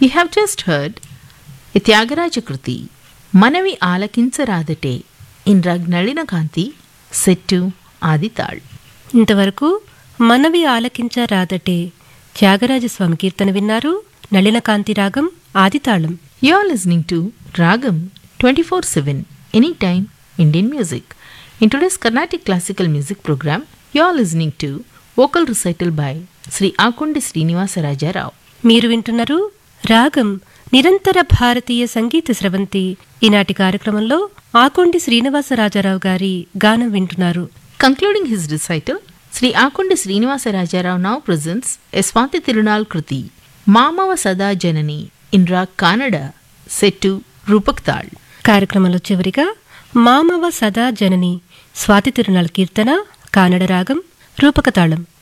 You have just heard ఎ త్యాగరాజ కృతి మనవి ఆలకించరాదటే in rug నళిన Kanthi set ఆదితాళ్ ఇంతవరకు మనవి ఆలకించరాదటే త్యాగరాజస్వామి కీర్తన విన్నారు నళినకాంతి రాగం ఆదితాళం యు ఆర్ లిస్నింగ్ టు రాగం twenty four seven any time Indian music in today's Carnatic classical music program you are listening to vocal recital by Shri ఆకుండి శ్రీనివాసరాజారావు మీరు వింటున్నారు రాగం నిరంతర భారతీయ సంగీత స్రవంతి ఈనాటి కార్యక్రమంలో ఆకొండి శ్రీనివాసరాజారావు గారి గానం వింటున్నారు Concluding his recital, Sri Akundi Srinivasa Rajarao now presents a Swati Tirunal Kruti, Mamava Sada Janani, in Rag Kannada, set to Rupak Tal. కార్యక్రమంలో చివరిగా మామవ సదా జనని స్వాతి తిరునాళ కీర్తన కానడ రాగం రూపకతాళం